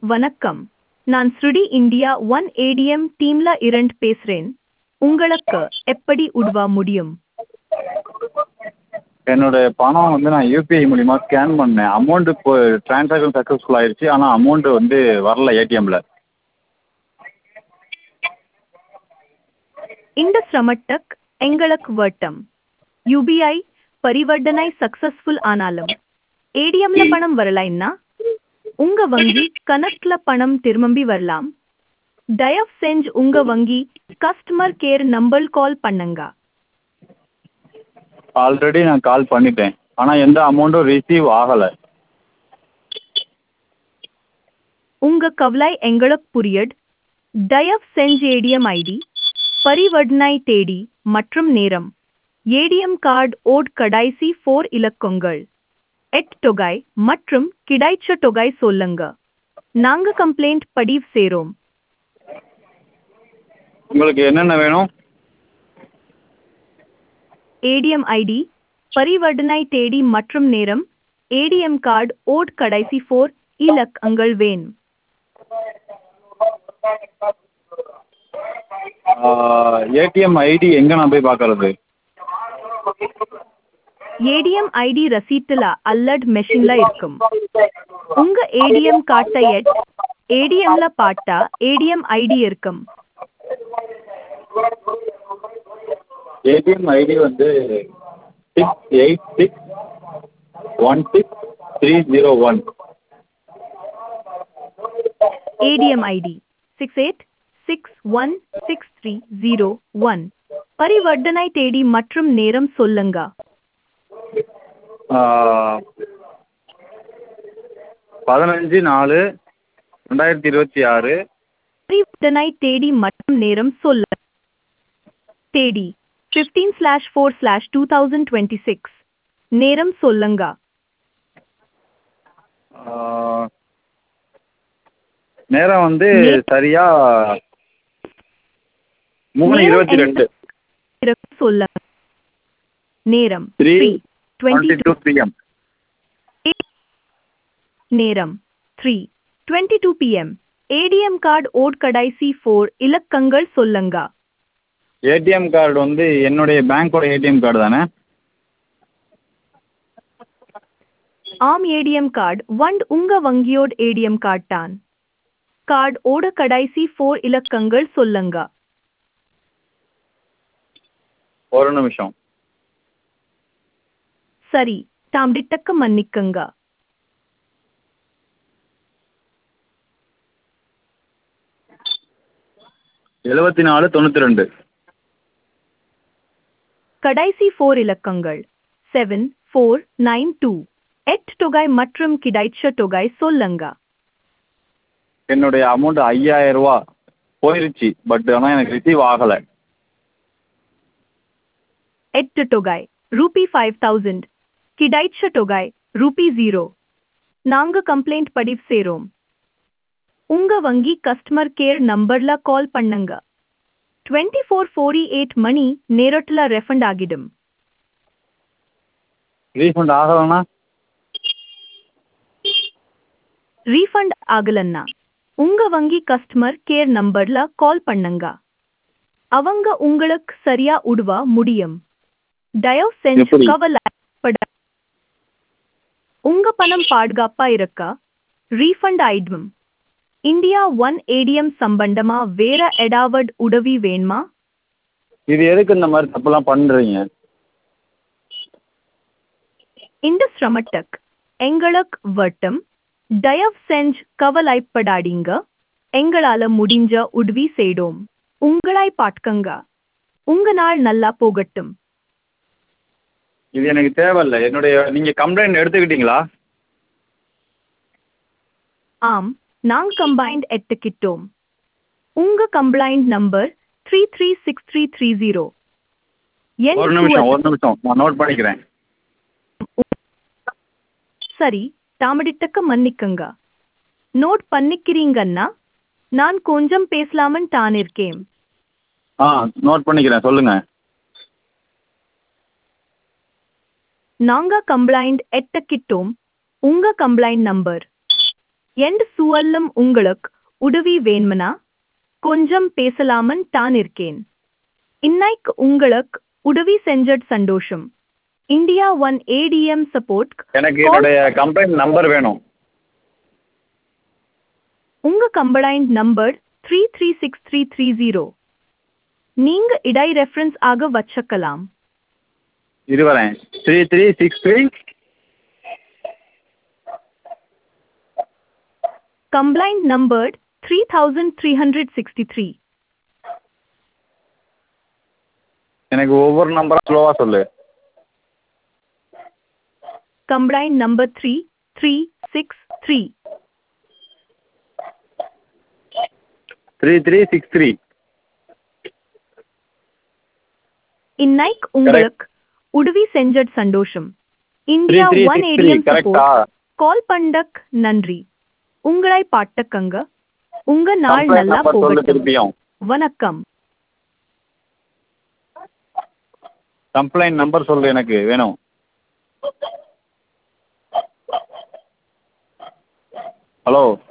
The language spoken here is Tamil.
வணக்கம் நான் ஸ்ருடி இந்தியா ஒன் ஏடிஎம் டீம்ல இரண்டு பேசுறேன் உங்களுக்கு எப்படி உதவ முடியும் என்னோட பணம் வந்து நான் யூபிஐ மூலிமா ஸ்கேன் பண்ணேன் அமௌண்ட்டு இப்போ ட்ரான்சாக்ஷன் சக்ஸஸ்ஃபுல் ஆயிடுச்சு ஆனால் அமௌண்ட்டு வந்து வரல ஏடிஎம்மில் இந்த சிரமத்துக்கு எங்களுக்கு வட்டம் யூபிஐ பரிவர்த்தனை சக்சஸ்ஃபுல் ஆனாலும் ஏடிஎம்ல பணம் வரலைன்னா உங்க வங்கி கணக்குல பணம் திரும்பி வரலாம் தயவு செஞ்சு உங்க வங்கி கஸ்டமர் கேர் நம்பர் கால் பண்ணுங்க ஆல்ரெடி நான் கால் பண்ணிட்டேன் ஆனால் எந்த அமௌண்ட்டும் ரிசீவ் ஆகலை உங்க கவலை எங்களுக்கு புரியுது தயவு செஞ்சு ஏடிஎம் ஐடி பரிவர்த்தனை தேதி மற்றும் நேரம் ஏடிஎம் கார்டு ஓட் கடைசி ஃபோர் இலக்கங்கள் எட் தொகை மற்றும் கிடைச்ச தொகை சொல்லுங்க நாங்க கம்ப்ளைண்ட் பதிவு செய்றோம் உங்களுக்கு என்னென்ன வேணும் ஏடிஎம் ஐடி பரிவர்த்தனை தேதி மற்றும் நேரம் ஏடிஎம் கார்டு ஓட் கடைசி ஃபோர் இலக்கங்கள் வேணும் ஏடிஎம் ஐடி எங்கே நான் போய் பார்க்கறது ஏடிஎம் ஐடி ரசீட்டுல அல்லட் மெஷின்ல இருக்கும் உங்க ஏடிஎம் கார்டை எட் ஏடிஎம்ல பாட்டா ஏடிஎம் ஐடி இருக்கும் ஏடிஎம் ஐடி வந்து six eight six one six three zero one A T M I D six eight six one six three zero one பரிவர்த்தனை தேதி மற்றும் நேரம் சொல்லுங்க பதினஞ்சு நாலு ரெண்டாயிரத்தி இருபத்தி ஆறு பரிவர்த்தனை தேதி மற்றும் நேரம் சொல்ல தேதி fifteen slash four slash two thousand twenty six நேரம் சொல்லுங்க நேரம் வந்து நே- சரியா மூணு நேரம் இருபத்தி என்ன? ரெண்டு நேரம் சொல்லுங்க நேரம் three three twenty twenty two P M நேரம் three twenty two P M A T M card ஓட் கடைசி ஃபோர் இலக்கங்கள் சொல்லுங்க ஏடிஎம் கார்டு வந்து என்னுடைய பேங்க்கோட ஏடிஎம் கார்டு தானே ஆம் ஏடிஎம் கார்டு ஒண்ட் உங்க வங்கியோட ஏடிஎம் கார்டு தான் கார்டு ஓட கடைசி ஃபோர் இலக்கங்கள் சொல்லுங்க ஒரு நிமிஷம் சரி தாம்பிட்டக்க மன்னிக்குங்க எழுபத்தி நாலு தொண்ணூற்றி ரெண்டு கடைசி ஃபோர் இலக்கங்கள் செவன் ஃபோர் நைன் டூ எட் தொகை மற்றும் கிடைச்ச தொகை சொல்லுங்க என்னுடைய அமௌண்ட் ஐயாயிரம் ரூபா போயிருச்சு பட் ஆனால் எனக்கு ரிசீவ் ஆகலை எட்டு தொகை ரூபி ஃபைவ் தௌசண்ட் கிடைச்ச தொகை ரூபி ஜீரோ நாங்க கம்ப்ளைண்ட் பதிவு செய்றோம் உங்க வங்கி கஸ்டமர் கேர் நம்பர்ல கால் பண்ணுங்க டுவெண்ட்டி ஃபோர் ஃபோர்டி எயிட் மணி நேரத்துல ரெஃபண்ட் ஆகிடும் ரீஃபண்ட் ஆகலைன்னா ரீஃபண்ட் ஆகலன்னா உங்க வங்கி கஸ்டமர் கேர் நம்பர்ல கால் பண்ணுங்க அவங்க உங்களுக்கு சரியா உதவ முடியும் தயவு செஞ்சு எப்படி? கவலைப்பட உங்க பணம் பாதுகாப்பா இருக்க ரீஃபண்ட் ஆயிடும் இந்தியா ஒன் ஏடிஎம் சம்பந்தமா வேற ஏதாவது உதவி வேணுமா இது எதுக்கு இந்த மாதிரி தப்புலாம் பண்ணுறீங்க இந்த சிரமத்துக்கு எங்களுக்கு வட்டம் தயவு செஞ்சு கவலைப்படாதீங்க எங்களால முடிஞ்ச உதவி செய்தோம் உங்களாய் பாட்கங்க உங்க நாள் நல்லா போகட்டும் இது எனக்கு தேவையில்லை என்னுடைய நீங்கள் கம்ப்ளைண்ட் எடுத்துக்கிட்டீங்களா ஆம் நாங் கம்பைன்ட் எடுத்துக்கிட்டோம் உங்க complaint number three three six three three zero ஒரு நிமிஷம் ஒரு நிமிஷம் நான் நோட் பண்ணிக்கிறேன் சரி தாமடித்தக்க மன்னிக்குங்க நோட் பண்ணிக்கிறீங்கன்னா நான் கொஞ்சம் பேசலாமன் தான் இருக்கேன் ஆ நோட் பண்ணிக்கிறேன் சொல்லுங்கள் நாங்க கம்ப்ளைண்ட் எட்டக்கிட்டோம் உங்க கம்ப்ளைண்ட் நம்பர் எண்ட் சூழலும் உங்களுக்கு உதவி வேணுமனா கொஞ்சம் பேசலாமன் தான் இருக்கேன் இன்னைக்கு உங்களுக்கு உதவி செஞ்சட் சந்தோஷம் இந்தியா ஒன் ஏடிஎம் சப்போர்ட் எனக்கு என்னுடைய கம்ப்ளைண்ட் நம்பர் வேணும் உங்க complaint number three three six three three zero நீங்க இடை ரெஃபரன்ஸ் ஆக வச்சுக்கலாம் இது வரேன் three three six three complaint number three thousand three hundred sixty three எனக்கு ஒவ்வொரு நம்பராக ஸ்லோவாக சொல்லு complaint number three three six three three three six three இன்னைக்கு உங்களுக்கு உதவி செஞ்சட் சந்தோஷம் three India three one six three A T M கரெக்டா கால் பண்டக் நன்றி உங்களை பாட்டக்கங்க உங்க நாள் கம்ப்ளைண்ட் நல்லா நம்பர் சொல்லு போகட்டும் திருப்பியும் வணக்கம் கம்ப்ளைண்ட் நம்பர் சொல்லு எனக்கு வேணும் ஹலோ